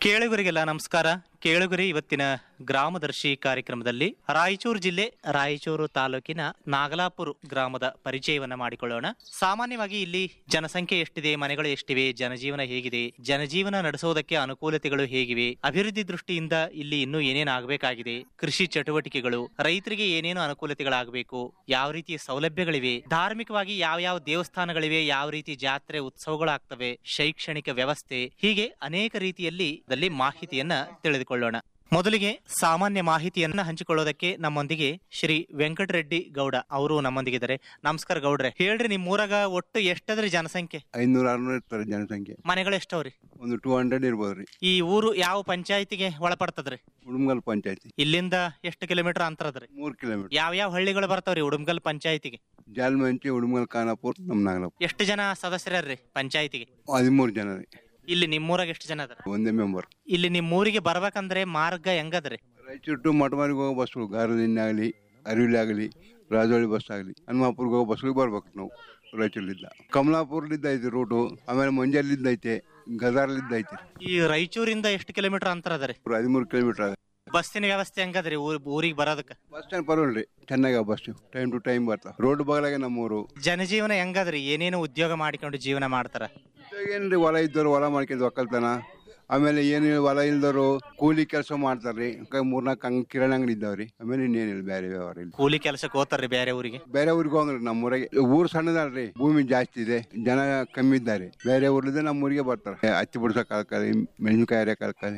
ಕೇಳುಗರಿಗೆಲ್ಲ ನಮಸ್ಕಾರ ಕೇಳುಗರಿ ಇವತ್ತಿನ ಗ್ರಾಮದರ್ಶಿ ಕಾರ್ಯಕ್ರಮದಲ್ಲಿ ರಾಯಚೂರು ಜಿಲ್ಲೆ ರಾಯಚೂರು ತಾಲೂಕಿನ ನಾಗಲಾಪುರ ಗ್ರಾಮದ ಪರಿಚಯವನ್ನ ಮಾಡಿಕೊಳ್ಳೋಣ ಸಾಮಾನ್ಯವಾಗಿ ಇಲ್ಲಿ ಜನಸಂಖ್ಯೆ ಎಷ್ಟಿದೆ ಮನೆಗಳು ಎಷ್ಟಿವೆ ಜನಜೀವನ ಹೇಗಿದೆ ಜನಜೀವನ ನಡೆಸೋದಕ್ಕೆ ಅನುಕೂಲತೆಗಳು ಹೇಗಿವೆ ಅಭಿವೃದ್ಧಿ ದೃಷ್ಟಿಯಿಂದ ಇಲ್ಲಿ ಇನ್ನೂ ಏನೇನು ಆಗಬೇಕಾಗಿದೆ ಕೃಷಿ ಚಟುವಟಿಕೆಗಳು ರೈತರಿಗೆ ಏನೇನು ಅನುಕೂಲತೆಗಳಾಗಬೇಕು ಯಾವ ರೀತಿಯ ಸೌಲಭ್ಯಗಳಿವೆ ಧಾರ್ಮಿಕವಾಗಿ ಯಾವ ಯಾವ ದೇವಸ್ಥಾನಗಳಿವೆ ಯಾವ ರೀತಿ ಜಾತ್ರೆ ಉತ್ಸವಗಳಾಗ್ತವೆ ಶೈಕ್ಷಣಿಕ ವ್ಯವಸ್ಥೆ ಹೀಗೆ ಅನೇಕ ರೀತಿಯಲ್ಲಿ ದಲ್ಲಿ ಮಾಹಿತಿಯನ್ನ ತಿಳಿದುಕೊಳ್ಳೋಣ ಮೊದಲಿಗೆ ಸಾಮಾನ್ಯ ಮಾಹಿತಿಯನ್ನ ಹಂಚಿಕೊಳ್ಳೋದಕ್ಕೆ ನಮ್ಮೊಂದಿಗೆ ಶ್ರೀ ವೆಂಕಟರೆಡ್ಡಿ ಗೌಡ ಅವರು ನಮ್ಮೊಂದಿಗಿದ್ದಾರೆ ನಮಸ್ಕಾರ ಗೌಡ್ರೆ ಹೇಳ್ರಿ ನಿಮ್ ಊರಾಗ ಒಟ್ಟು ಎಷ್ಟದ್ರಿ ಜನಸಂಖ್ಯೆ ಐನೂರ ಆರ್ನೂರ ಇರ್ತಾರೆ ಜನಸಂಖ್ಯೆ ಮನೆಗಳು ಎಷ್ಟವ್ರಿ ಒಂದು ಟೂ ಹಂಡ್ರೆಡ್ ಇರ್ಬೋದು ರೀ ಈ ಊರು ಯಾವ ಪಂಚಾಯತಿಗೆ ಒಳಪಡ್ತದ್ರಿ ಉಡುಮಗಲ್ ಪಂಚಾಯತಿ ಇಲ್ಲಿಂದ ಎಷ್ಟು ಕಿಲೋಮೀಟರ್ ಅಂತರ ಅದ್ರಿ ಮೂರು ಕಿಲೋಮೀಟರ್ ಯಾವ ಯಾವ ಹಳ್ಳಿಗಳು ಬರ್ತಾವ್ರಿ ಉಡುಮ್ಗಲ್ ಪಂಚಾಯತಿಗೆ ಜಾಲ್ಮಂಚಿ ಉಡುಮಗಲ್ ಖಾನಾಪುರ್ ನಮ್ಮ ನಾಗಲಾಪುರ ಎಷ್ಟು ಜನ ಸದಸ್ಯರ್ರಿ ಪಂಚಾಯತಿಗೆ ಹದಿಮೂರು ಜನ ರೀ ಇಲ್ಲಿ ನಿಮ್ಮೂರಾಗ ಎಷ್ಟು ಜನ ಅದಾರ ಒಂದೇ ಮೆಂಬರ್ ಇಲ್ಲಿ ನಿಮ್ಮೂರಿಗೆ ಬರ್ಬೇಕಂದ್ರೆ ಮಾರ್ಗ ಹೆಂಗದ್ರಿ ರಾಯಚೂರು ಟು ಮಠಮಾರಿಗೆ ಹೋಗೋ ಬಸ್ಗಳು ಗಾರದಿಂದ ಆಗಲಿ ಅರಿವಿಲಿ ಆಗಲಿ ರಾಜೋಳಿ ಬಸ್ ಆಗಲಿ ಹನುಮಾಪುರ್ಗೆ ಹೋಗೋ ಬಸ್ಗಳಿಗೆ ಬರ್ಬೇಕು ನಾವು ರಾಯಚೂರ್ಲಿದ್ದ ಕಮಲಾಪುರ್ಲಿದ್ದ ಐತಿ ರೂಟು ಆಮೇಲೆ ಮಂಜಾಲಿದ್ದ ಐತೆ ಗದಾರ್ಲಿದ್ದ ಐತೆ ಈ ರಾಯಚೂರಿಂದ ಎಷ್ಟು ಕಿಲೋಮೀಟರ್ ಅಂತರ ಅದರಿ ಹದಿಮೂರು ಕಿಲೋಮೀಟರ್ ಆಗ ಬಸ್ಸಿನ ವ್ಯವಸ್ಥೆ ಹೆಂಗದ್ರಿ ಊರ್ ಊರಿಗೆ ಬರೋದಕ್ಕ ಬಸ್ ಸ್ಟ್ಯಾಂಡ್ ಪರವಾಗಿಲ್ಲ ರೀ ಚೆನ್ನಾಗ ಬಸ್ ಟೈಮ್ ಟು ಟೈಮ್ ಬರ್ತಾವ ರೋಡ್ ಬಗಲಾಗೆ ನಮ್ಮೂರು ಜನಜೀವನ ಹೆಂಗದ್ರಿ ಏನೇನು ಉದ್ಯೋಗ ಮಾಡಿಕೊಂಡು ಜೀವನ ಮಾಡ್ತಾರ ಏನ್ರಿ ಹೊಲ ಇದ್ದವ್ರು ಹೊಲ ಮಾಡ್ಕೊಂಡು ಒಕ್ಕಲ್ತನ ಆಮೇಲೆ ಏನು ಹೊಲ ಇಲ್ದವರು ಕೂಲಿ ಕೆಲಸ ಮಾಡ್ತಾರ್ರಿ ಮೂರ್ನಾಲ್ಕು ಹಂಗ್ ಕಿರಾಣಿ ಅಂಗಡಿ ಇದ್ದಾವ್ರಿ ಆಮೇಲೆ ಇನ್ನೇನಿಲ್ಲ ಬೇರೆ ವ್ಯವಹಾರ ಇಲ್ಲ ಕೂಲಿ ಕೆಲಸಕ್ಕೆ ಹೋಗ್ತಾರ್ರಿ ಬೇರೆ ಊರಿಗೆ ಬೇರೆ ಊರಿಗೆ ಹೋಗ್ರಿ ನಮ್ಮೂರಿಗೆ ಊರು ಸಣ್ಣದಲ್ರಿ ಭೂಮಿ ಜಾಸ್ತಿ ಇದೆ ಜನ ಕಮ್ಮಿ ಇದ್ದಾರೆ ಬೇರೆ ಊರ್ಲಿಂದ ನಮ್ಮ ಊರಿಗೆ ಬರ್ತಾರೆ ಹತ್ತಿ ಬಿಡ್ಸಕ್ ಕಲ್ಕಲಿ ಮೆಣಸಿನ್ಕಾಯಿ ಹರಿಯಕ್ ಕಲ್ಕಲಿ